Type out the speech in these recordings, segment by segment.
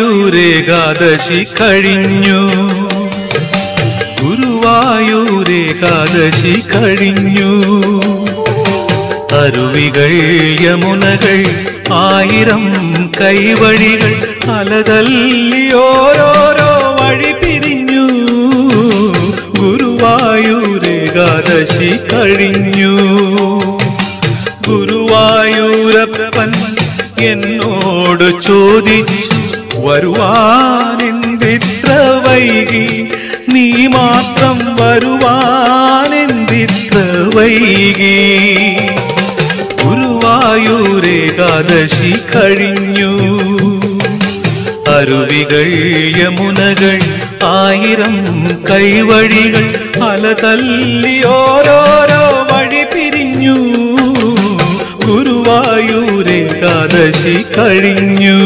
ഗുരുവായൂരേകാദശി കഴിഞ്ഞു ഗുരുവായൂരേകാദശി കഴിഞ്ഞു അരുവികൾ യമുനകൾ ആയിരം കൈവഴികൾ അലതല്ലിയോരോരോ വഴി പിരിഞ്ഞു ഗുരുവായൂരേകാദശി കഴിഞ്ഞു ഗുരുവായൂരപ്പൻ എന്നോട് ചോദിച്ചു വരുവാനെന്തിത്ര വൈകി നീ മാത്രം വരുവാനെന്തിത്ര വൈകി ഗുരുവായൂരേകാദശി കഴിഞ്ഞു അരുവികൾ യമുനകൾ ആയിരം കൈവഴികൾ അലതല്ലിയോരോരോ വഴി പിരിഞ്ഞു ഗുരുവായൂരേകാദശി കഴിഞ്ഞു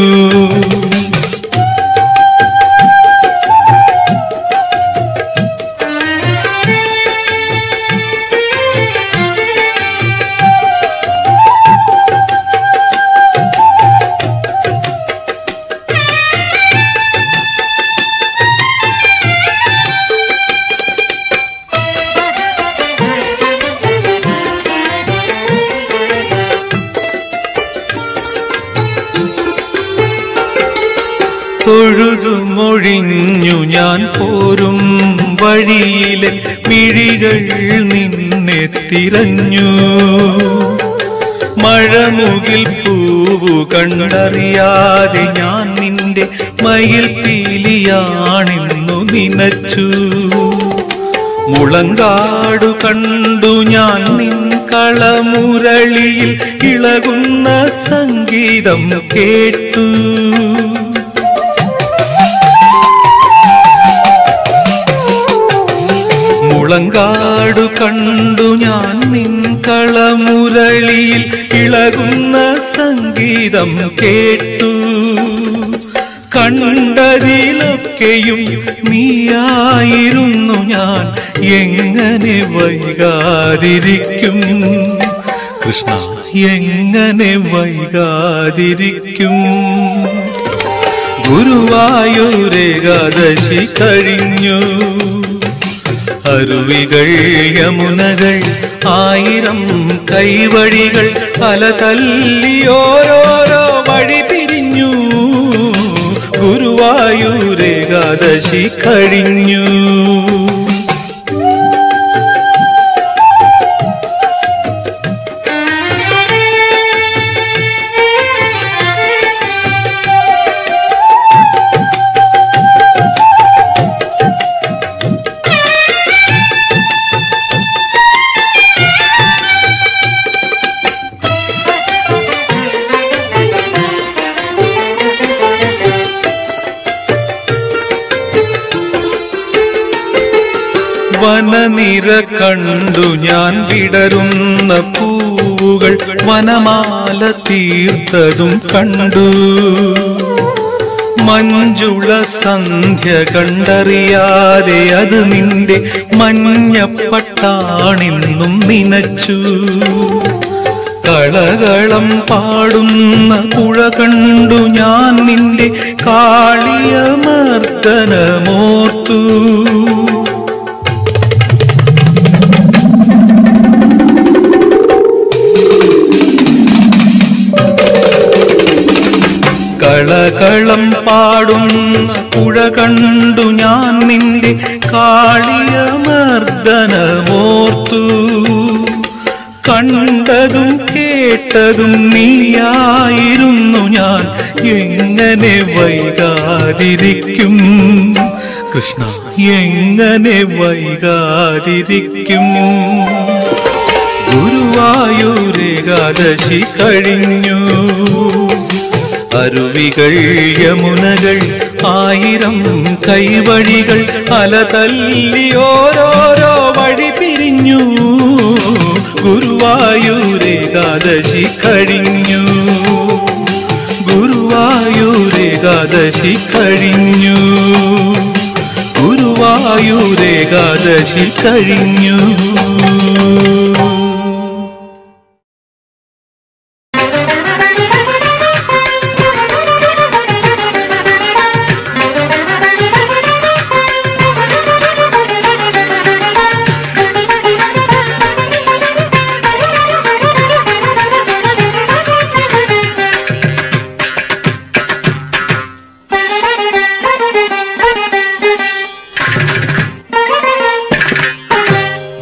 തൊഴുതുമൊഴിഞ്ഞു ഞാൻ പോരും വഴിയിലെ മിഴികൾ നിന്നെ തിരഞ്ഞു മഴമുകിൽ പൂവു കണ്ടറിയാതെ ഞാൻ നിന്റെ മയിൽ പീലിയാണെന്നു നിനച്ചു മുളങ്കാടു കണ്ടു ഞാൻ നിൻ കളമുരളിയിൽ ഇളകുന്ന സംഗീതം കേട്ടു മുളങ്കാടു കണ്ടു ഞാൻ നിൻ കളമുരളിയിൽ ഇളകുന്ന സംഗീതം കേട്ടു കണ്ടതിലൊക്കെയും നീയായിരുന്നു ഞാൻ എങ്ങനെ വൈകാതിരിക്കും കൃഷ്ണ എങ്ങനെ വൈകാതിരിക്കും ഗുരുവായൂരേകാദശി കഴിഞ്ഞു അരുവികൾ യമുനകൾ ആയിരം കൈവഴികൾ പല തല്ലിയോരോരോ വഴി പിരിഞ്ഞു ഗുരുവായൂരേകാദശി കഴിഞ്ഞു വനനിര കണ്ടു ഞാൻ വിടരുന്ന പൂവുകൾ വനമാല തീർത്തതും കണ്ടു മഞ്ജുള സന്ധ്യ കണ്ടറിയാതെ അത് നിന്റെ മഞ്ഞപ്പട്ടാണെന്നും നിനച്ചു കളകളം പാടുന്ന പുഴ കണ്ടു ഞാൻ നിന്റെ കാളിയ മർദ്ദനമോർത്തു കളകളം പാടുന്ന പുഴ കണ്ടു ഞാൻ നിന്റെ കാളിയ മർദ്ദനമോർത്തു കണ്ടതും കേട്ടതും നീയായിരുന്നു ഞാൻ എങ്ങനെ വൈകാതിരിക്കും കൃഷ്ണ എങ്ങനെ വൈകാതിരിക്കും ഗുരുവായൂരേകാദശി കഴിഞ്ഞു അരുവികൾ യമുനകൾ ആയിരം കൈവഴികൾ അലതല്ലിയോരോരോ വഴി പിരിഞ്ഞു ഗുരുവായൂരേകാദശി കഴിഞ്ഞു ഗുരുവായൂരേകാദശി കഴിഞ്ഞു ഗുരുവായൂരേകാദശി കഴിഞ്ഞു Thank you.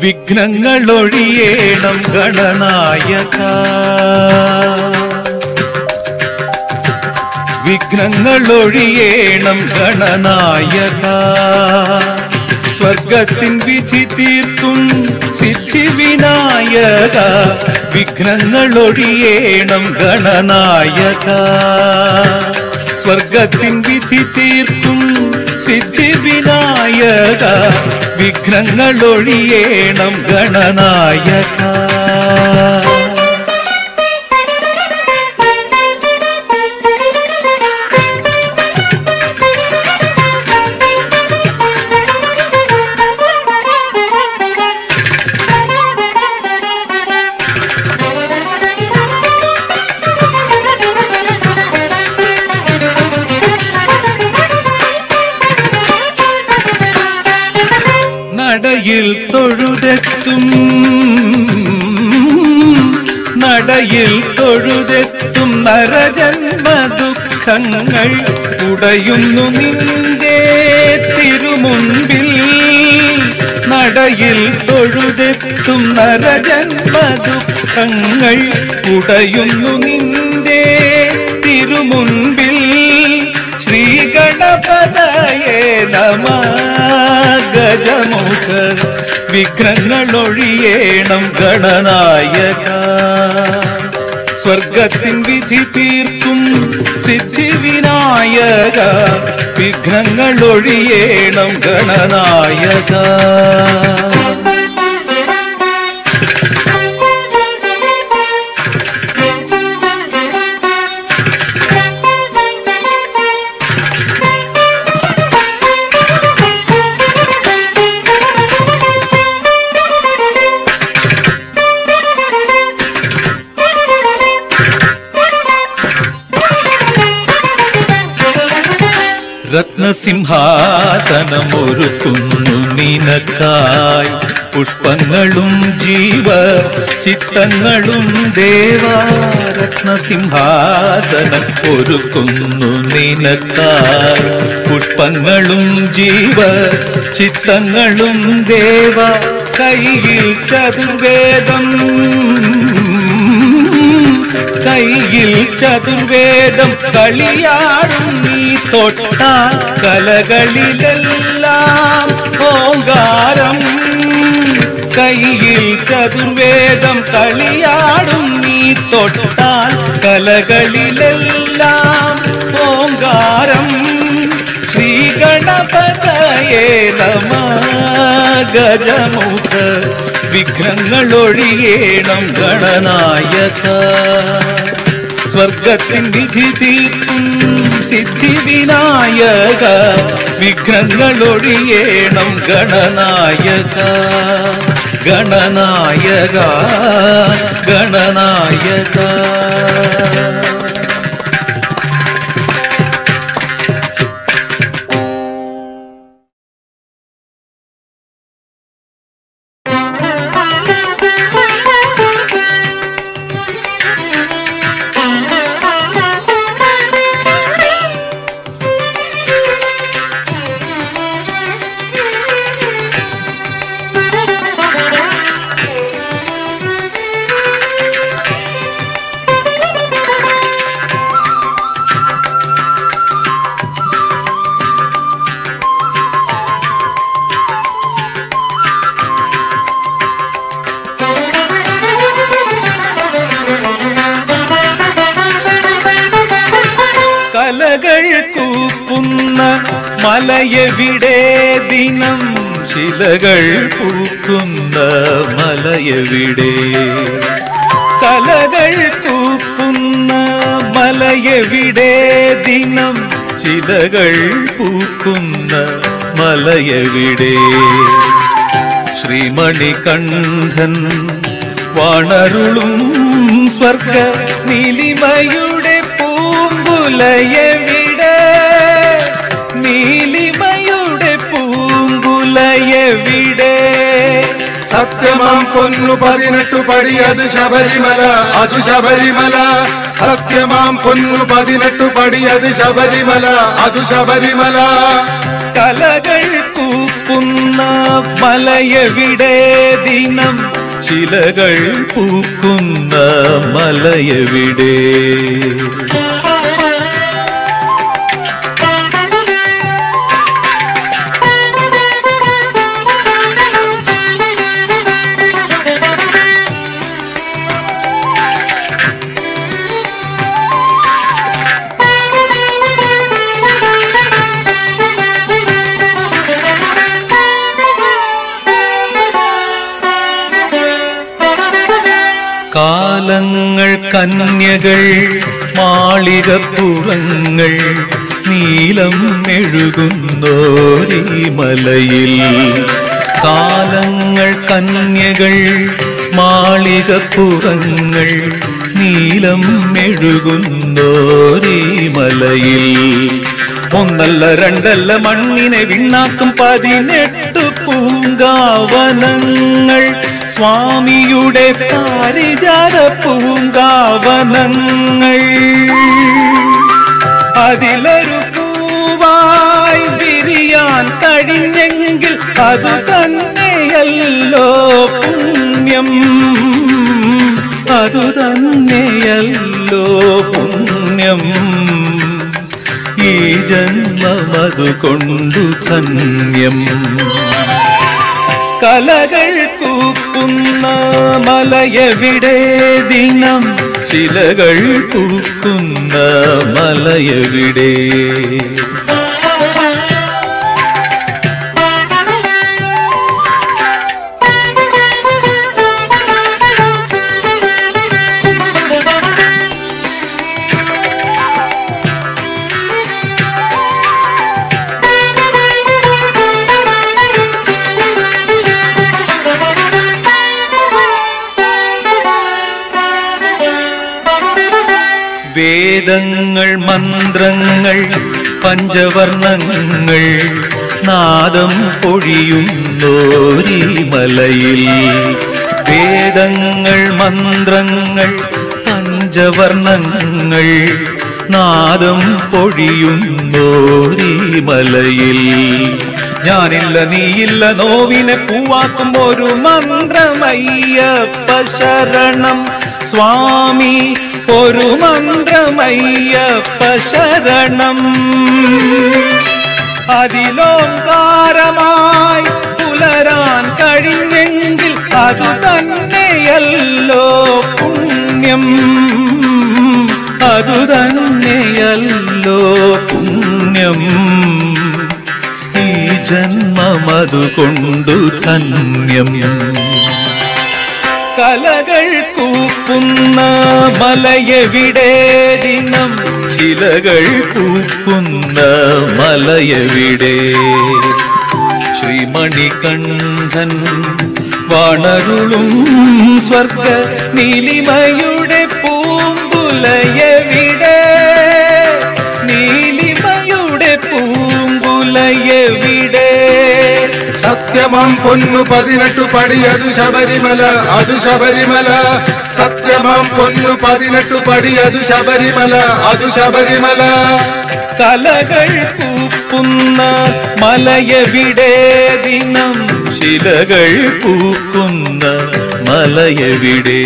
വിഘ്നങ്ങളൊഴിയേണം ഗണനായക വിഘ്നങ്ങളൊഴിയേണം ഗണനായക സ്വർഗത്തിൻ വിധി തീർക്കും സിദ്ധി വിനായക വിഘ്നങ്ങളൊഴിയേണം ഗണനായക സ്വർഗത്തിൻ വിധി തീർക്കും സിദ്ധി വിനായക വിഘ്നങ്ങളൊഴിയേണം ഗണനായക നടയിൽ തൊഴുതെത്തും നടയിൽ തൊഴുതെത്തും നരജന്മ ദുഃഖങ്ങൾ ഉടയുന്നു നിന്റെ തിരുമുൻപിൽ നടയിൽ തൊഴുതെത്തും നരജന്മ ദുഃഖങ്ങൾ ഉടയുന്നു നിന്റെ തിരുമുൻപിൽ ശ്രീഗണപതയേ നമ ഗജമുഖ വിഘ്നങ്ങളൊഴിയേണം ഗണനായക സ്വർഗത്തിൻ വിധി തീർക്കും സിദ്ധി വിനായക വിഘ്നങ്ങളൊഴിയേണം ഗണനായക രത്നസിംഹാസനമൊരുക്കുന്നു നിനക്കായി പുഷ്പങ്ങളും ജീവ ചിത്തങ്ങളും ദേവാ രത്നസിംഹാസനം ഒരുക്കുന്നു നിനക്കായി പുഷ്പങ്ങളും ജീവ ചിത്തങ്ങളും ദേവ കയ്യിൽ ചതുർവേദം കയ്യിൽ ചതുർവേദം കളിയാടും നീ തൊട്ട കലകളിലെല്ലാം ഓങ്കാരം കയ്യിൽ ചതുർവേദം കളിയാടും നീ തൊട്ടാൽ കലകളിലെല്ലാം ഓങ്കാരം ശ്രീഗണപതയേ നമ ഗജമുഖ വിഘ്നങ്ങളൊഴിയേണം ഗണനായക സ്വർഗത്തിൻ വിധി തീർക്കും സിദ്ധി വിനായക വിഘ്നങ്ങളൊഴിയേണം ഗണനായക ഗണനായക ഗണനായക കലകൾ കൂപ്പുന്ന മലയവിടെ ദിനം ശിലകൾ പൂക്കുന്ന മലയവിടെ കലകൾ കൂപ്പുന്ന മലയവിടെ ദിനം ശിലകൾ പൂക്കുന്ന മലയവിടെ ശ്രീമണികണ്ഠൻ വാണരുളും സ്വർഗ നീലിമയുടെ പൂങ്കുലയവിടെ നീലിമയുടെ പൂങ്കുലയവിടെ സത്യമാം പൊന്നു പതിനെട്ടു പടി അത് ശബരിമല അത് ശബരിമല സത്യമാം പൊന്നു പതിനെട്ടു പടി അത് ശബരിമല അത് ശബരിമല കലകൾ കൂപ്പുന്ന പൂക്കുന്ന മലയവിടെ ദിനം ശിലകൾ പൂക്കുന്ന മലയവിടെ കാലങ്ങൾ കന്യകൾ മാളികപ്പുറങ്ങൾ നീലം മെഴുകുന്നോരീ മലയിൽ കാലങ്ങൾ കന്യകൾ മാളികപ്പുറങ്ങൾ നീലം മെഴുകുന്നോരീ മലയിൽ ഒന്നല്ല രണ്ടല്ല മണ്ണിനെ വിണ്ണാക്കും പതിനെട്ട് പൂങ്കാവനങ്ങൾ സ്വാമിയുടെ പാരിജാത പൂങ്കാവനങ്ങൾ അതിലൊരു പൂവായി വിരിയാൻ കഴിഞ്ഞെങ്കിൽ അത് തന്നെയല്ലോ പുണ്യം അതു തന്നെയല്ലോ പുണ്യം ഈ ജന്മമതു കൊണ്ടു ധന്യം കലകൾ കൂക്കുന്ന മലയവിടെ ദിനം ശിലകൾ കൂക്കുന്ന മലയവിടെ വേദങ്ങൾ മന്ത്രങ്ങൾ പഞ്ചവർണ്ണങ്ങൾ നാദം പൊഴിയുന്നോരീ മലയിൽ വേദങ്ങൾ മന്ത്രങ്ങൾ പഞ്ചവർണ്ണങ്ങൾ നാദം പൊഴിയുന്നോരീ മലയിൽ ഞാനില്ല നീയില്ല നോവിനെ പൂവാക്കും ഒരു മന്ത്രമയ്യപ്പ ശരണം സ്വാമി ഒരു മന്ത്രമയ്യപ്പ ശരണം അതിലോങ്കാരമായി പുലരാൻ കഴിഞ്ഞെങ്കിൽ അത് തന്നെയല്ലോ പുണ്യം അതു തന്നെയല്ലോ പുണ്യം ഈ ജന്മമതു കൊണ്ടു ധന്യം കലകൾ കൂക്കുന്ന മലയവിടെ ദിനം ശിലകൾ കൂക്കുന്ന മലയവിടെ ശ്രീമണികണ്ഠൻ വാണരുളും സ്വർഗ നീലിമയുടെ പൂങ്കുലയവിടെ നീലിമയുടെ പൂങ്കുലയവിടെ സത്യമാം പൊന്നു പതിനെട്ടു പടി അത് ശബരിമല അത് ശബരിമല സത്യമാം പൊന്നു പതിനെട്ടു പടി അത് ശബരിമല അത് ശബരിമല കലകൾ പൂക്കുന്ന മലയവിടെ ദിനം ശിലകൾ പൂക്കുന്ന മലയവിടെ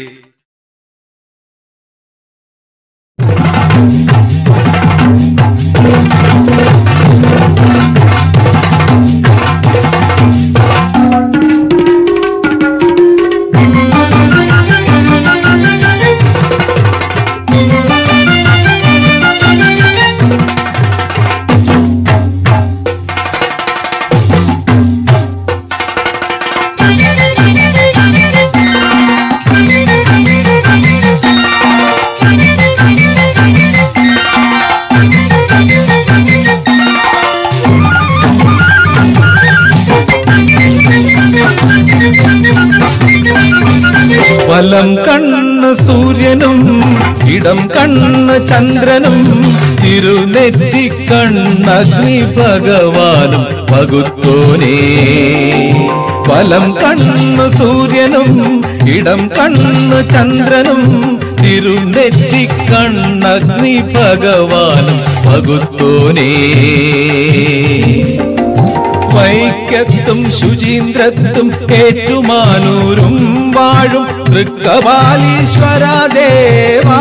വലം കണ്ണ് സൂര്യനും ഇടം കണ്ണ് ചന്ദ്രനും തിരുനെറ്റി കണ്ണഗ്നി ഭഗവാനും പകുത്തോനേ വലം കണ്ണ് സൂര്യനും ഇടം കണ്ണ് ചന്ദ്രനും തിരുനെറ്റി കണ്ണഗ്നി ഭഗവാനും പകുത്തോനേ വൈക്ക വൈക്കത്തും ശുചീന്ദ്രത്തും ഏറ്റുമാനൂരും വാഴും തൃക്കപാലീശ്വര ദേവാ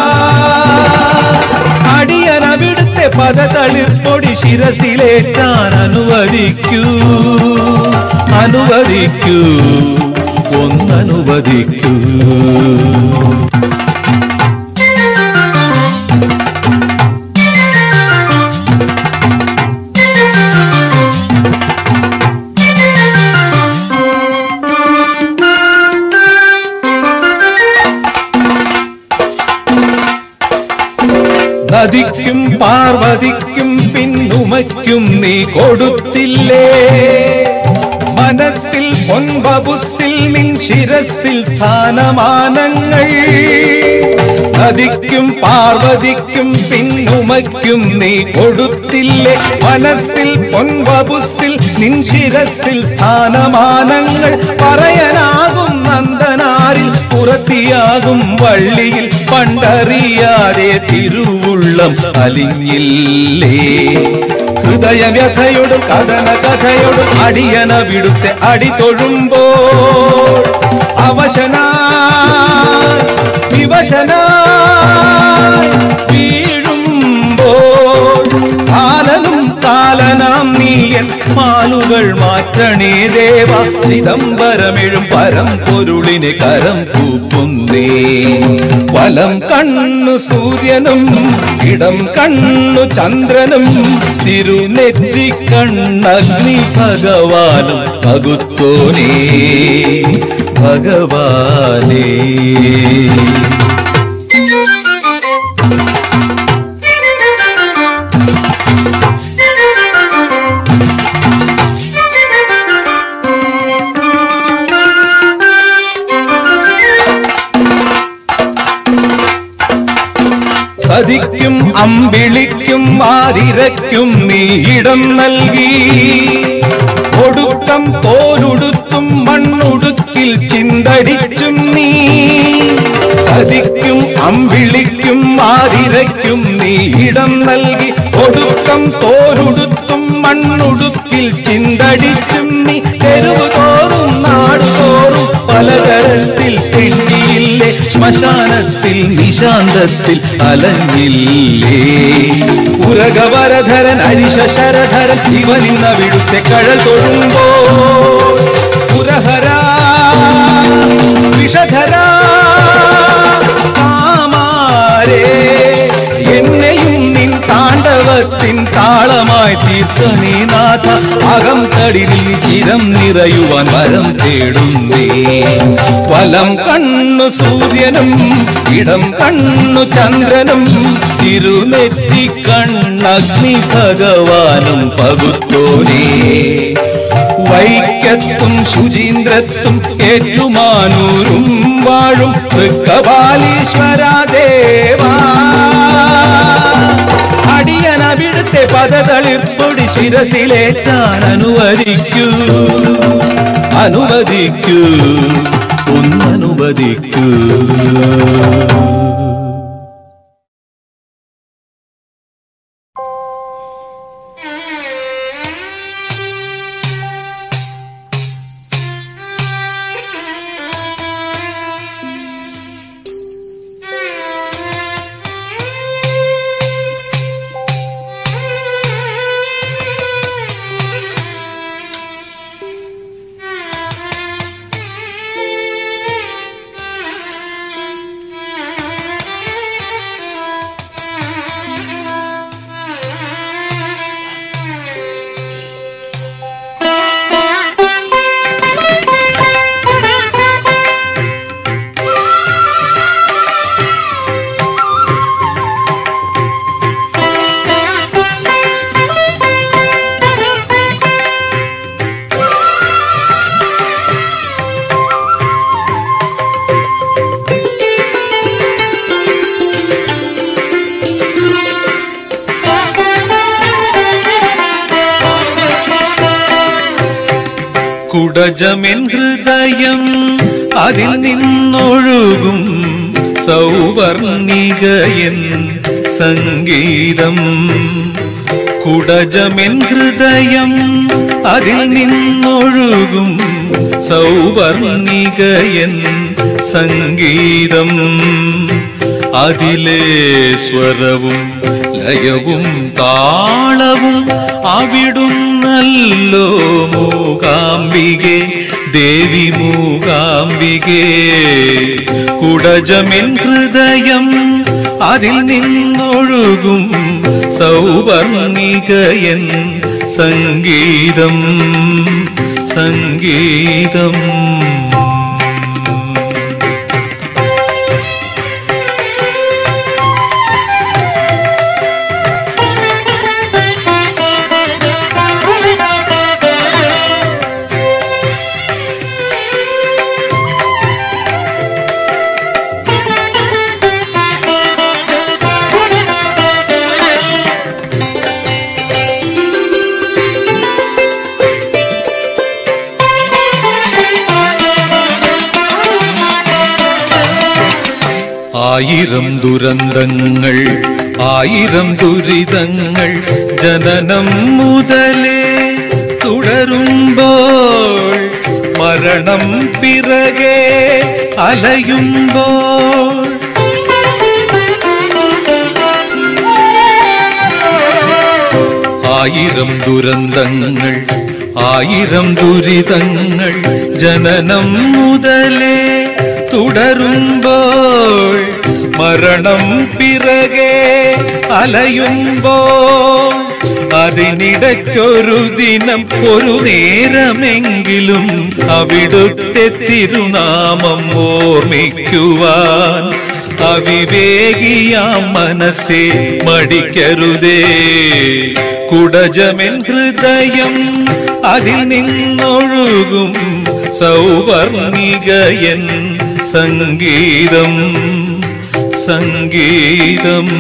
അടിയനവിടുത്തെ പദതളിർപ്പൊടി ശിരസിലേറ്റാൻ അനുവദിക്കൂ അനുവദിക്കൂ ഒന്നനുവദിക്കൂ നദിക്കും പാർവതിക്കും പിന്നുമയ്ക്കും നീ കൊടുത്തില്ലേ മനസ്സിൽ പൊൻബബുസിൽ നിൻ ശിരസിൽ സ്ഥാനമാനങ്ങൾ നദിക്കും പാർവതിക്കും പിന്നുമയ്ക്കും നീ കൊടുത്തില്ലേ മനസ്സിൽ പൊൻബബുസിൽ നിൻ ശിരസിൽ സ്ഥാനമാനങ്ങൾ പറയാനാകും നന്ദനാരിൽ പുറത്തിയാകും വള്ളിയിൽ പണ്ടറിയാതെ തിരുവുള്ളം അലിഞ്ഞില്ലേ ഹൃദയവ്യഥയോടും കഥന കഥയോടും അടിയന വിടുത്തെ അടി തൊഴുമ്പോൾ അവശനാ വിവശനാ വീഴുമ്പോൾ കാലനും കാലനാം നീയൻ മാലുകൾ മാറ്റണേ ദേവ ചിദംബരമെഴും പരം പൊരുളിനെ കരം കൂപ്പുന്നേ വലം കണ്ണു സൂര്യനും ഇടം കണ്ണു ചന്ദ്രനും തിരുനെറ്റി കണ്ണഗ്നി ഭഗവാനും പകുത്തോനേ ഭഗവാനേ സതിക്കും അമ്പിളിക്കും ആരിരയ്ക്കും നീ ഇടം നൽകി ഒടുക്കം തോലുടുത്തും മണ്ണുടുക്കിൽ ചിന്തടിച്ചും നീ സതിക്കും അമ്പിളിക്കും ആരിരയ്ക്കും നീ ഇടം നൽകി ഒടുക്കം തോലുടുത്തും മണ്ണുടുക്കിൽ ചിന്തടിച്ചും നീ തെരുവ് തോറും നാടുതോറും പലതരത്തിൽ പെണ്ണിയില്ലേ ശ്മശാനത്തിൽ നിശാന്തത്തിൽ അലഞ്ഞില്ലേ ഉരകവരധരൻ അരിശരധരൻ ഇവനിന്ന വിടുത്തെ കഴൽ തൊഴുമ്പോൾ പുരഹരാ വിഷധരാ കാമാരേ എന്നെയും നിൻ താണ്ഡവത്തിൻ താളമായി തീർക്കണേ നാഥ അകം കടിലിൽ ചിരം നിറയുവാൻ വരം തേടുന്നേ വലം കണ്ണു സൂര്യനും ഇടം കണ്ണു ചന്ദ്രനും തിരുനെറ്റി കണ്ണഗ്നി ഭഗവാനും പകുത്തോനേ വൈക്കത്തും ശുചീന്ദ്രത്തും ഏറ്റുമാനൂരും വാഴും തൃക്കപാലീശ്വര ദേവാ അടിയനവിടുത്തെ പദതളിർപ്പൊടി ശിരസിലേറ്റാൻ അനുവദിക്കൂ അനുവദിക്കൂ ഒന്നനുവദിക്കൂ കുടജമെൻ ഹൃദയം അതിൽ നിന്നൊഴുകും സൗവർണികയൻ സംഗീതം കുടജമെൻ ഹൃദയം അതിൽ നിന്നൊഴുകും സൗവർണികയൻ സംഗീതം അതിലെ സ്വരവും ലയവും താളവും അവിടുന്നല്ലോ മൂകാംബികെ ദേവി മൂകാംബികെ കുടജമിൻ ഹൃദയം അതിൽ നിന്നൊഴുകും സൗവർണികയൻ സംഗീതം സംഗീതം ആയിരം ദുരന്തങ്ങൾ ആയിരം ദുരിതങ്ങൾ ജനനം മുതലേ തുടരുമ്പോൾ മരണം പിറകെ അലയുമ്പോൾ ആയിരം ദുരന്തങ്ങൾ ആയിരം ദുരിതങ്ങൾ ജനനം മുതലേ തുടരുമ്പോൾ മരണം പിറകെ അലയുമ്പോൾ അതിനിടയ്ക്കൊരു ദിനം ഒരു നേരമെങ്കിലും അവിടുത്തെ തിരുനാമം ഓർമ്മിക്കുവാൻ അവിവേകിയാം മനസ്സെ മടിക്കരുതേ കുടജമെൻ ഹൃദയം അതിൽ നിന്നൊഴുകും സൗവർണികയൻ സംഗീതം സംഗീതം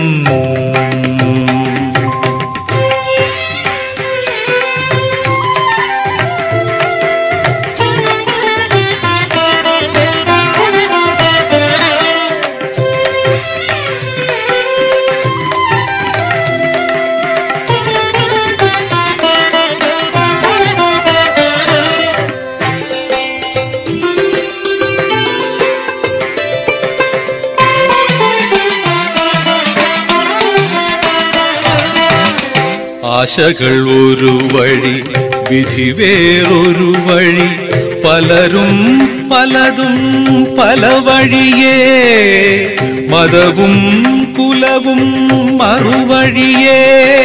ആശകൾ ഒരു വഴി വിധി വേറൊരു വഴി പലരും പലതും പല വഴിയേ മതവും കുലവും മറുവഴിയേ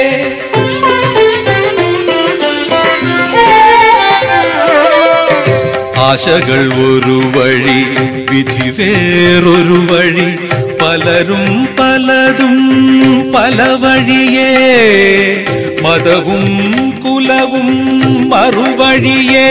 ആശകൾ ഒരു വഴി വിധി വേറൊരു വഴി പലരും പലതും പല വഴിയേ മതവും കുലവും മറുവഴിയേ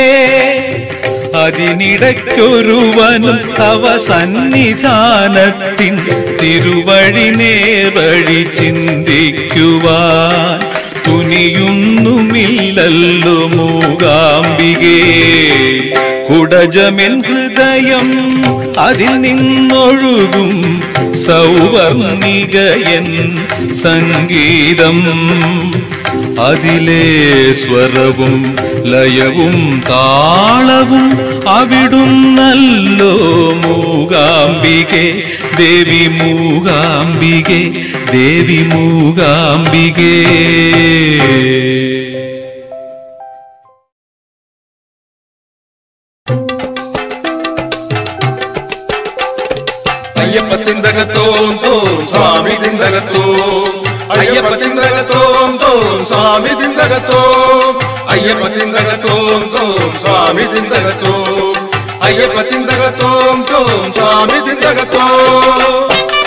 അതിനിടയ്ക്കൊരുവനും തവ സന്നിധാനത്തിൻ തിരുവഴി നേർവഴി ചിന്തിക്കുവാൻ തുനിയുന്നുമില്ലല്ലോ മൂകാംബികേ കുടജമെൻ ഹൃദയം അതിൽ നിന്നൊഴുകും സൗവർണികയൻ സംഗീതം അതിലെ സ്വരവും ലയവും താളവും അവിടുന്നല്ലോ മൂകാംബികെ ദേവി മൂകാംബികെ ദേവി മൂകാംബികേ അയ്യപ്പ തിന്തകത്തോം തോം സ്വാമി തിന്തകത്തോം അയ്യപ്പ തിന്തകത്തോം തോം സ്വാമി തിന്തകത്തോം അയ്യപ്പ തിന്തകത്തോം തോം സ്വാമി തിന്തകത്തോം അയ്യപ്പ തിന്തകത്തോം തോം സ്വാമി തിന്തകത്തോം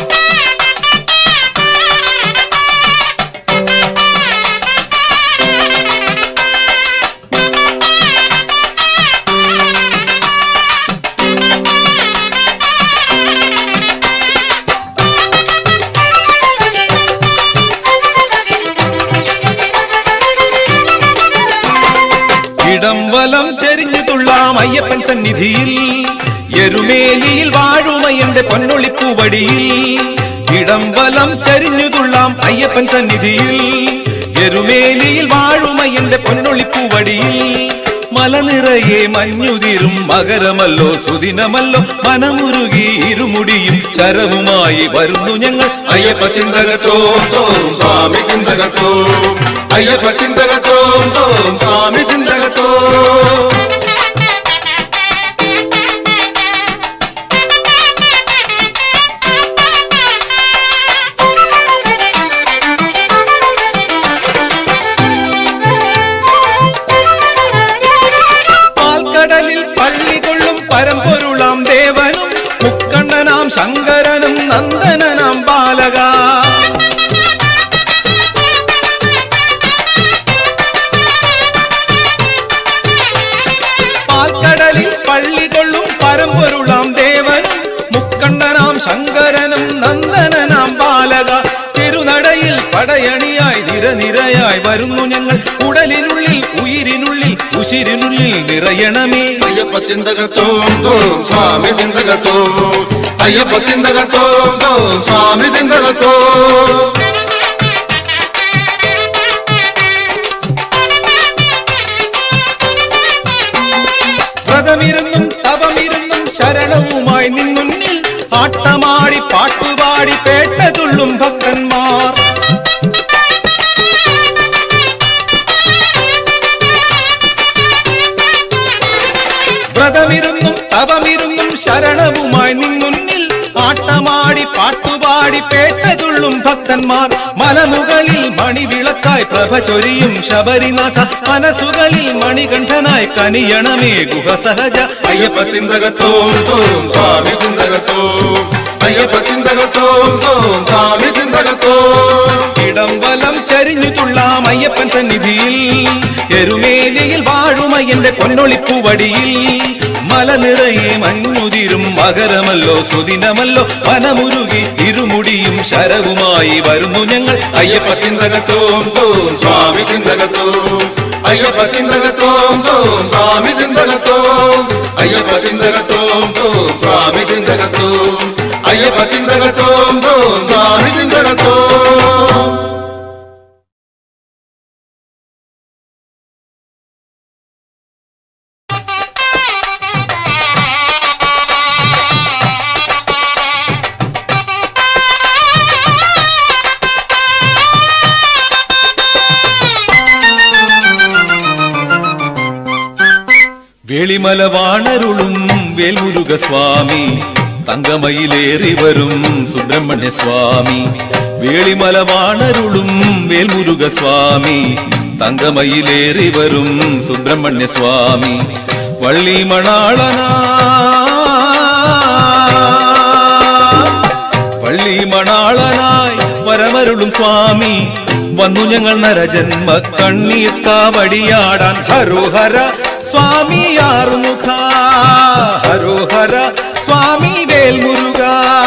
ഇടം വലം ചെരിഞ്ഞു തുള്ളാം അയ്യപ്പൻ സന്നിധിയിൽ എരുമേലിയിൽ വാഴുമയന്റെ പൊന്നൊളിപ്പൂവടിയിൽ ഇടം വലം ചരിഞ്ഞു തുള്ളാം അയ്യപ്പൻ സന്നിധിയിൽ എരുമേലിയിൽ വാഴുമയ്യന്റെ പൊന്നൊളിപ്പൂവടിയിൽ മലനിറയെ മഞ്ഞുതിരും മകരമല്ലോ സുദിനമല്ലോ മനമുരുകി ഇരുമുടിയും ശരവുമായി വരുന്നു ഞങ്ങൾ അയ്യപ്പ ചിന്തകത്തോം തോം സ്വാമി ചിന്തകത്തോ അയ്യപ്പ ചിന്തകത്തോം തോം സ്വാമി ചിന്തകത്തോ പാൽക്കടലിൽ പള്ളി കൊള്ളും പരമ്പൊരുളാം ദേവനും മുക്കണ്ണനാം ശങ്കരനും നന്ദനനാം ബാലക പാൽക്കടലിൽ പള്ളി കൊള്ളും പരമ്പൊരുളാം ദേവനും മുക്കണ്ണനാം ശങ്കരനും നന്ദനനാം ബാലക തിരുനടയിൽ പടയണിയായി നിരനിരയായി വരുന്നു ഞങ്ങൾ ഉടലിനുള്ളിൽ ഉയിരിനുള്ളിൽ ഉശിരിനുള്ളിൽ നിറയണമേ അയ്യപ്പ ചിന്തകത്തോം തോം സ്വാമി ചിന്തകത്തോ അയ്യപ്പ ചിന്തകത്തോം തോം സ്വാമി ചിന്തകത്തോ വ്രതമിരുന്നും തപമിരുന്നും ശരണവുമായി നിന്നുന്നിൽ ആട്ടമാടി പാട്ടുപാടി പേട്ടതുള്ളും ഭക്തന്മാർ വ്രതമിരുന്നും തപമിരുന്നും ശരണവുമായി നിന്നുന്നിൽ ആട്ടമാടി പാട്ടുപാടി പേട്ടതുള്ളും ഭക്തന്മാർ മലമുകളിൽ മണിവിളക്കായി പ്രഭ ചൊരിയും ശബരിനാഥ മനസ്സുകളിൽ മണികണ്ഠനായി കനിയണമേ ഗുഹ സഹജ അയ്യപ്പ ചിന്തകത്തോം തോം സ്വാമി ചിന്തകത്തോ അയ്യപ്പ ചിന്തകത്തോം തോം സ്വാമി ചിന്തകത്തോ ഇടം വലം ചരിഞ്ഞു തുള്ളാം അയ്യപ്പൻ സന്നിധിയിൽ എരുമേലിയിൽ വാഴുമയ്യന്റെ പൊന്നൊളിപ്പൂവടിയിൽ മല നിറയെ മഞ്ഞുതിരും മകരമല്ലോ സുദിനമല്ലോ വനമുരുകി ഇരുമുടിയും ശരവുമായി വരുന്നു ഞങ്ങൾ അയ്യപ്പ ചിന്തകത്തോം തോം സ്വാമി ചിന്തകത്തോ അയ്യപ്പ ചിന്തകത്തോം തോം സ്വാമി ചിന്തകത്തോ അയ്യപ്പ ചിന്തകത്തോം തോം സ്വാമി ചിന്തകത്തോ അയ്യപ്പ ചിന്തകത്തോം തോം സ്വാമി ചിന്തകത്തോ വേളിമല വാണരുളും വേൽമുരുക സ്വാമി തങ്കമയിലേറി വരും സുബ്രഹ്മണ്യ സ്വാമി വേളിമല വാണരുളും വേൽമുരുക സ്വാമി തങ്കമയിലേറി വരും സുബ്രഹ്മണ്യ സ്വാമി വള്ളി മണാളനാ പള്ളി മണാളനായി പരമരുളും സ്വാമി വന്നു ഞങ്ങൾ നരജന്മ കണ്ണീർ കാവടിയാടാൻ ഹരോഹര സ്വാമി ആറുമുഖ ഹരോഹര സ്വാമി വേൽമുരുക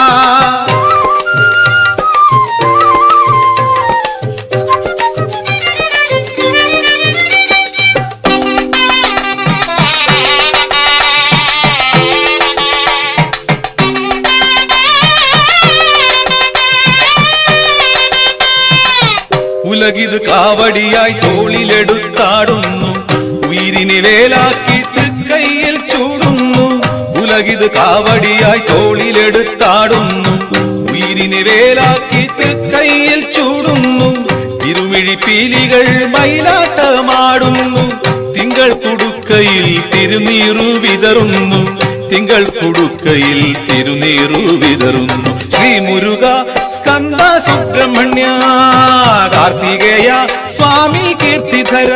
ഉലകിത് കാവടിയായി തോളിലെടുത്താടുന്നു ഉയിരിനെ വേലാക്കി തൃക്കൈയിൽ ചൂടുന്നു ഉലകിത് കാവടിയായി തോളിലെടുത്താടുന്നു ഉയിരിനെ വേലാക്കി തൃക്കൈയിൽ ചൂടുന്നു ഇരുമിഴി പീലികൾ മയിലാട്ടമാടുന്നു തിങ്കൾ കുടുക്കയിൽ തിരുനീറു വിതറുന്നു തിങ്കൾ കുടുക്കയിൽ തിരുനീറു വിതറുന്നു ശ്രീ മുരുക സ്കന്ദ സുബ്രഹ്മണ്യ കാർത്തികേയ സ്വാമി കീർത്തിധര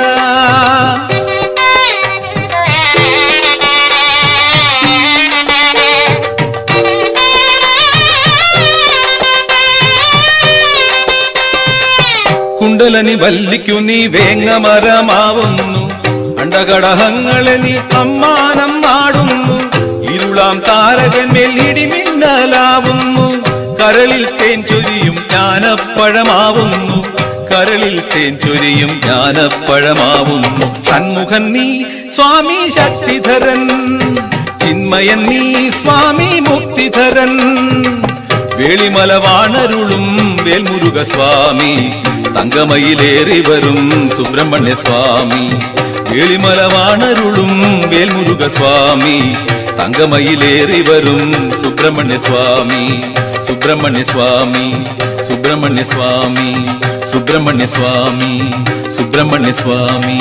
കുണ്ടലനി വല്ലിക്കു നീ വേങ്ങമരമാവുന്നു അണ്ടകടഹങ്ങളെ നീ അമ്മാനം നാടുന്നു ഇരുളാം താരകന്മേൽ ഇടിമിന്നലാവുന്നു കരളിൽ തേൻ ചൊരിയും ജ്ഞാനപ്പഴമാവുന്നു കരളിൽ തേൻ ചൊരിയും ജ്ഞാനപ്പഴമാവുന്നു സന്മുഖൻ നീ സ്വാമി ശക്തിധരൻ ചിന്മയൻ നീ സ്വാമി മുക്തിധരൻ വേളിമല വാണരുളും വേൽമുരുക സ്വാമി തങ്കമയിലേറി വരും സുബ്രഹ്മണ്യ സ്വാമി വേളിമലവാണരുളും വേൽമുരുക സ്വാമി തങ്കമയിലേറി വരും സുബ്രഹ്മണ്യ സ്വാമി സുബ്രഹ്മണ്യ സ്വാമി സുബ്രഹ്മണ്യ സ്വാമി സുബ്രഹ്മണ്യ സ്വാമി സുബ്രഹ്മണ്യ സ്വാമി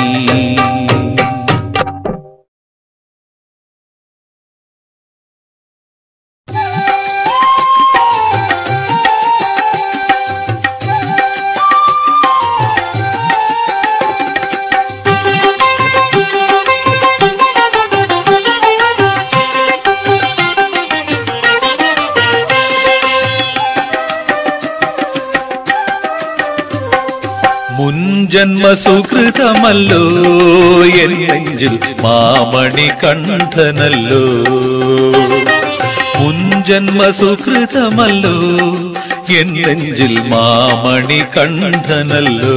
മുൻജന്മ സുഹൃതമല്ലോ എൻ നെഞ്ചിൽ മാമണി കണ്ഠനല്ലോ മുൻജന്മ സുഹൃതമല്ലോ എൻ നെഞ്ചിൽ മാമണി കണ്ഠനല്ലോ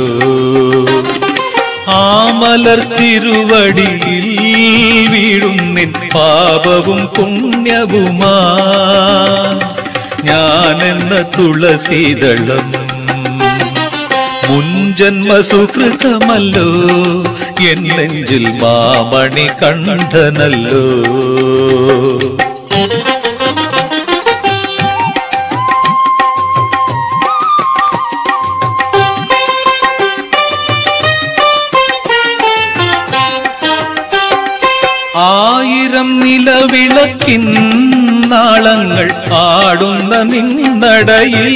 ആമലർ തിരുവടിയിൽ വീഴുന്നിൻ പാപവും പുണ്യവുമാ ഞാനെന്ന തുളസീതളം മുൻജന്മ സുഹൃതമല്ലോ എൻ നെഞ്ചിൽ മാമണി കണ്ഠനല്ലോ ആയിരം നിലവിളക്കിൻ നാളങ്ങൾ ആടുന്ന നിന്നടയിൽ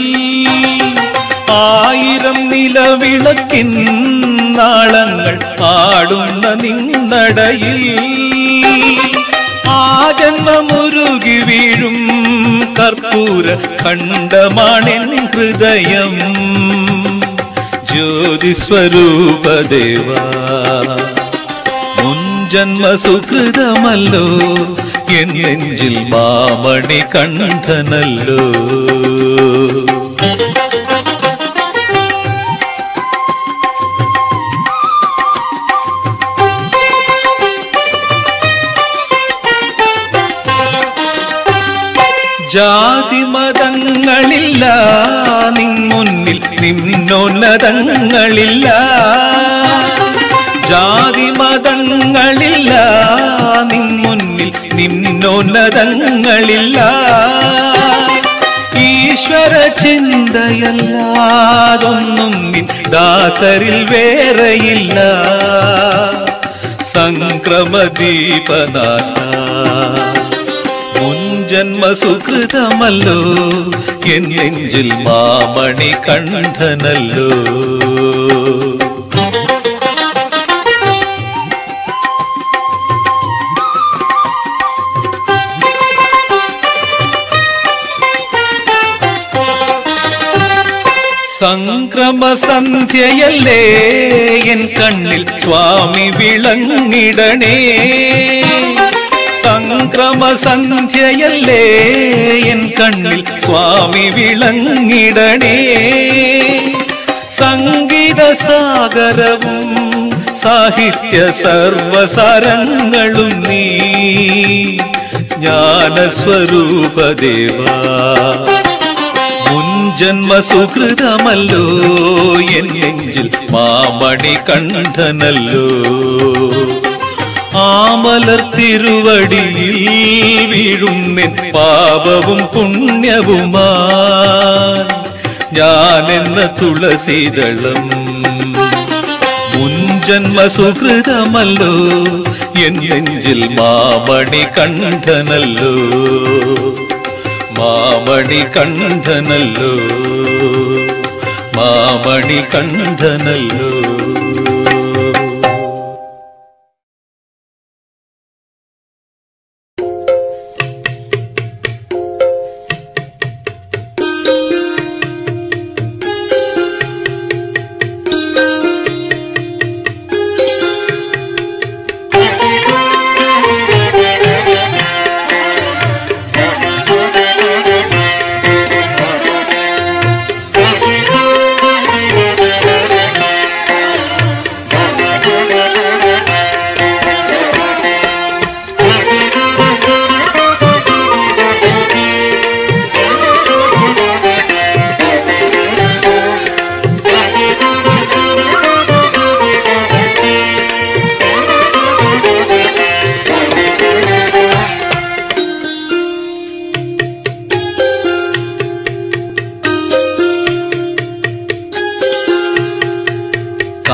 ആയിരം നിലവിളക്കിൻ നാളങ്ങൾ ആടുന്ന നിന്നടയിൽ ആ ജന്മമുരുകി വീഴും കർപ്പൂര ഖണ്ഡമാണെൻ ഹൃദയം ജ്യോതിസ്വരൂപദേവാ മുൻജന്മ സുഹൃതമല്ലോ എൻ നെഞ്ചിൽ മാമണി കണ്ഠനല്ലോ ജാതി മതങ്ങളില്ല നിൻ മുന്നിൽ നിന്നോന്നതങ്ങളില്ല ജാതി മതങ്ങളില്ല നിൻ മുന്നിൽ നിന്നോന്നതങ്ങളില്ല ഈശ്വര ചിന്തയല്ലാതൊന്നും നിൻ ദാസരിൽ വേറെയില്ല സംക്രമദീപനാഥ മുൻജന്മ സുഹൃതമല്ലോ എൻ നെഞ്ചിൽ മാമണി കണ്ഠനല്ലോ സംക്രമ സന്ധ്യയല്ലേ എൻ കണ്ണിൽ സ്വാമി വിളങ്ങിടണേ സംക്രമ സന്ധ്യയല്ലേ എൻ കണ്ണിൽ സ്വാമി വിളങ്ങിടണേ സംഗീത സാഗരവും സാഹിത്യ സർവസരങ്ങളും നീ ജ്ഞാനസ്വരൂപദേവാ മുൻജന്മ സുഹൃതമല്ലോ എൻ നെഞ്ചിൽ മാമണി കണ്ഠനല്ലോ ആമലർ തിരുവടിയിൽ വീഴുന്നെൻ പാപവും പുണ്യവുമാ ഞാനെന്ന തുളസീതളം മുൻജന്മ സുഹൃതമല്ലോ എൻ നെഞ്ചിൽ മാമണി കണ്ഠനല്ലോ മാമണി കണ്ഠനല്ലോ മാമണി കണ്ഠനല്ലോ Thank you.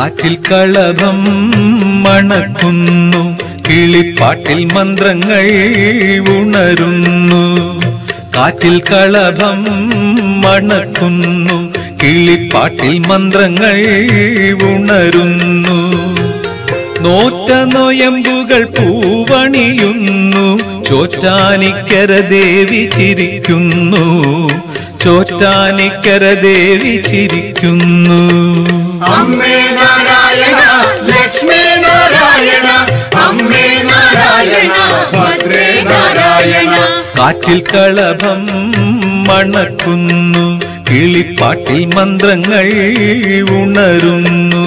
കാറ്റിൽ കളഭം മണക്കുന്നു കിളിപ്പാട്ടിൽ മന്ത്രങ്ങൾ ഉണരുന്നു കാറ്റിൽ കളഭം മണക്കുന്നു കിളിപ്പാട്ടിൽ മന്ത്രങ്ങൾ ഉണരുന്നു നോറ്റ നോയമ്പുകൾ പൂവണിയുന്നു ചോറ്റാനിക്കര ദേവി ചിരിക്കുന്നു ചോറ്റാനിക്കര ദേവി ചിരിക്കുന്നു അമ്മേ നാരായണ ലക്ഷ്മി നാരായണ അമ്മേ നാരായണ ഭദ്രേ നാരായണ കാറ്റിൽ കളഭം മണക്കുന്നു കിളിപ്പാട്ടിൽ മന്ത്രങ്ങൾ ഉണരുന്നു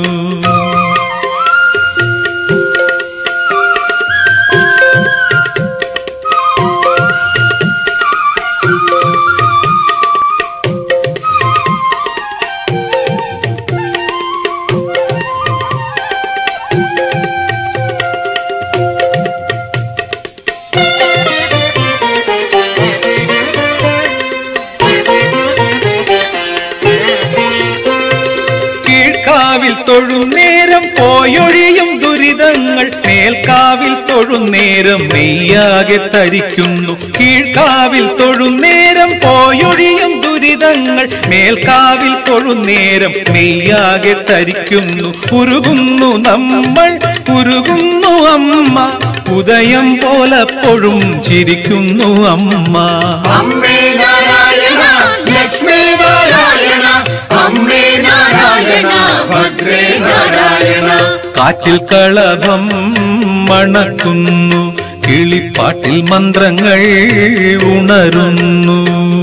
കീഴ്ക്കാവിൽ തൊഴും നേരം പോയൊഴിയും ദുരിതങ്ങൾ മേൽക്കാവിൽ തൊഴും നേരം മെയ്യാകെ തരിക്കുന്നു കീഴ്ക്കാവിൽ തൊഴും നേരം പോയൊഴിയും ദുരിതങ്ങൾ മേൽക്കാവിൽ തൊഴും നേരം മെയ്യാകെ തരിക്കുന്നു ഉരുകുന്നു നമ്മൾ ഉരുകുന്നു അമ്മ ഉദയം പോലപ്പോഴും ചിരിക്കുന്നു അമ്മ അമ്മേ നാരായണ ലക്ഷ്മി നാരായണ അമ്മേ നാരായണ ഭദ്രേ നാരായണ കാറ്റിൽ കളഭം മണക്കുന്നു കിളിപ്പാട്ടിൽ മന്ത്രങ്ങൾ ഉണരുന്നു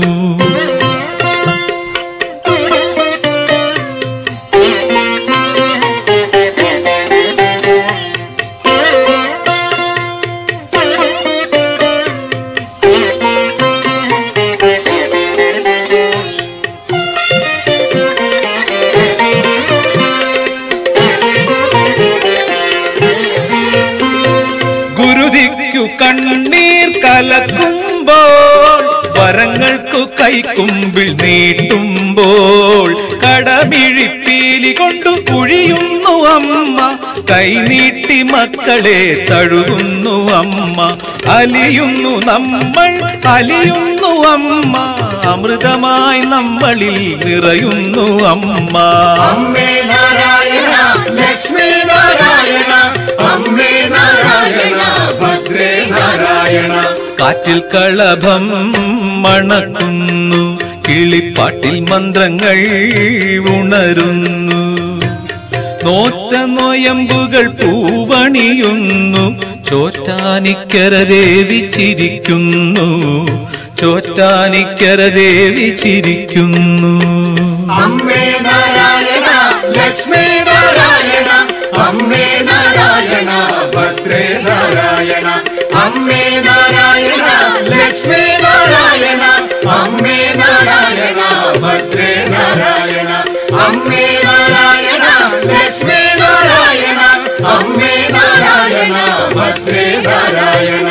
ഗുരുതിക്കു കണ്ണീർ കലക്കുമ്പോൾ വരങ്ങൾക്കു കൈക്കുമ്പിൾ നീട്ടുമ്പോൾ കടമിഴിപ്പീലി കൊണ്ടു കുഴിയുന്നു അമ്മ കൈനീട്ടി മക്കളെ തഴുകുന്നു അമ്മ അലിയുന്നു നമ്മൾ അലിയുന്നു അമ്മ അമൃതമായി നമ്മളിൽ നിറയുന്നു അമ്മ അമ്മേ നാരായണ ലക്ഷ്മി നാരായണ അമ്മേ നാരായണ ഭദ്രേ നാരായണ കാറ്റിൽ കളഭം മണക്കുന്നു കിളിപ്പാട്ടിൽ മന്ത്രങ്ങൾ ഉണരുന്നു നോറ്റ നോയമ്പുകൾ പൂവണിയുന്നു ചോറ്റാനിക്കര ദേവി ചിരിക്കുന്നു ചോറ്റാനിക്കര ദേവി ചിരിക്കുന്നു അമ്മേ നാരായണ ലക്ഷ്മി നാരായണ അമ്മേ നാരായണ ഭദ്രേ നാരായണ അമ്മേ നാരായണ ലക്ഷ്മി നാരായണ അമ്മേ നാരായണ ഭദ്രേ നാരായണ അമ്മേ നാരായണ ലക്ഷ്മി നാരായണ അമ്മേ നാരായണ ഭദ്രേ നാരായണ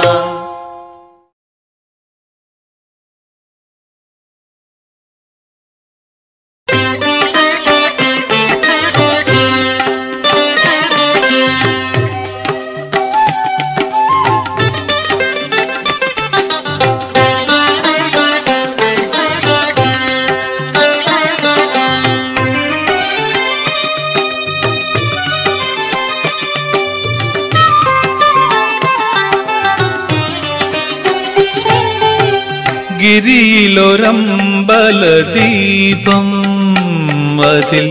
ഗിരിയിലൊരമ്പലദീപം അതിൽ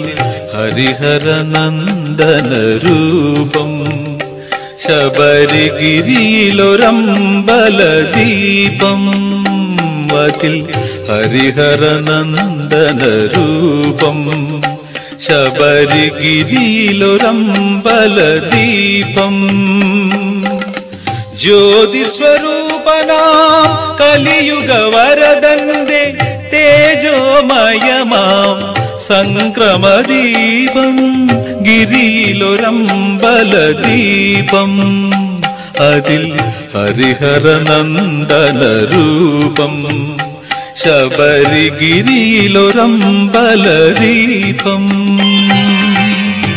ഹരിഹരനന്ദനരൂപം ശബരിഗിരിയിലൊരമ്പലദീപം അതിൽ ഹരിഹരനന്ദനരൂപം ശബരിഗിരിയിലൊരമ്പലദീപം ജ്യോതിസ്വരൂപനാ കലിയുഗ വരദന്റെ തേജോമയമാം സംക്രമദീപം ഗിരിയിലൊരമ്പലദീപം അതിൽ ഹരിഹരനന്ദനരൂപം ശബരിഗിരിയിലൊരമ്പലദീപം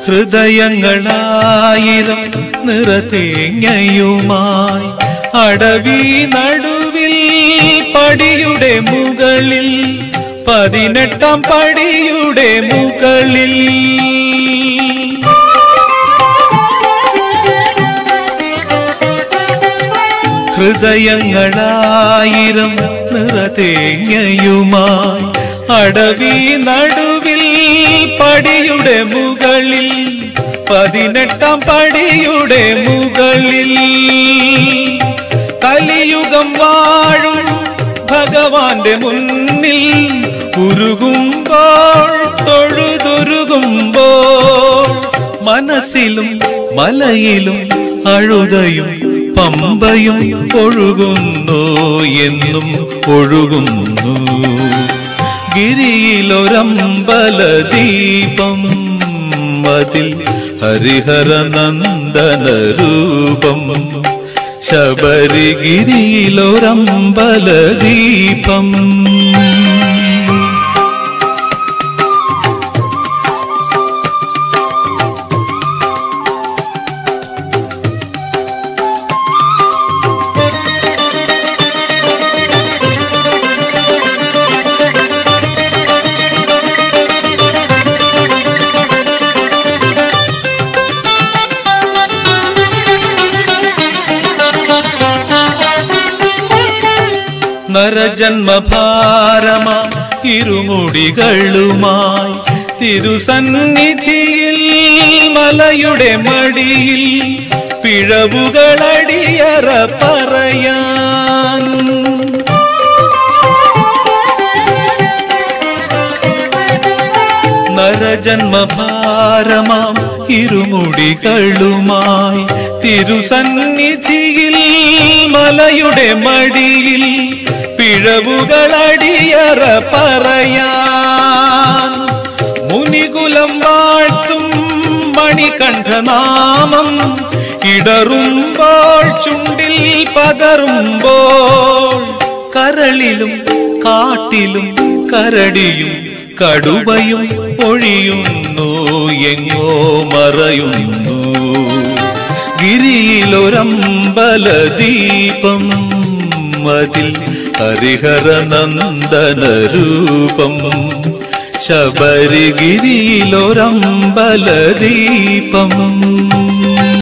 ഹൃദയങ്ങളായിരം നിറതേങ്ങയുമായി അടവി നടുവിൽ പടിയുടെ മുകളിൽ പതിനെട്ടാം പടിയുടെ മുകളിൽ ഹൃദയങ്ങളായിരം നിറതേങ്ങയുമായി അടവി നടുവിൽ പടിയുടെ മുകളിൽ പതിനെട്ടാം പടിയുടെ മുകളിൽ കലിയുഗം വാഴും ഭഗവാന്റെ മുന്നിൽ ഉരുകുമ്പോൾ തൊഴുതൊരുകുമ്പോൾ മനസ്സിലും മലയിലും അഴുതയും പമ്പയും ഒഴുകുന്നു എന്നും ഒഴുകുന്നു ഗിരിയിലൊരമ്പല ദീപം അതിൽ ഹരിഹരനന്ദന രൂപം ശബരിഗിരിയിലൊരമ്പല ദീപം നരജന്മഭാരമാ ഇരുമുടികളുമായി തിരുസന്നിധിയിൽ മലയുടെ മടിയിൽ പിഴവുകളടിയറ പറയാൻ നരജന്മഭാരമാം ഇരുമുടികളുമായി തിരുസന്നിധിയിൽ മലയുടെ മടിയിൽ പിഴവുകളടിയറ പറയാൻ മുനികുലം വാഴ്ത്തും മണികണ്ഠനാമം ഇടറുമ്പോൾ ചുണ്ടിൽ പതറുമ്പോൾ കരളിലും കാട്ടിലും കരടിയും കടുവയും ഒഴിയുന്നു എങ്ങോ മറയുന്നു ഗിരിയിലൊരമ്പല ദീപം അതിൽ ഹരിഹരനന്ദന രൂപം ശബരിഗിരിയിലൊരമ്പല ദീപം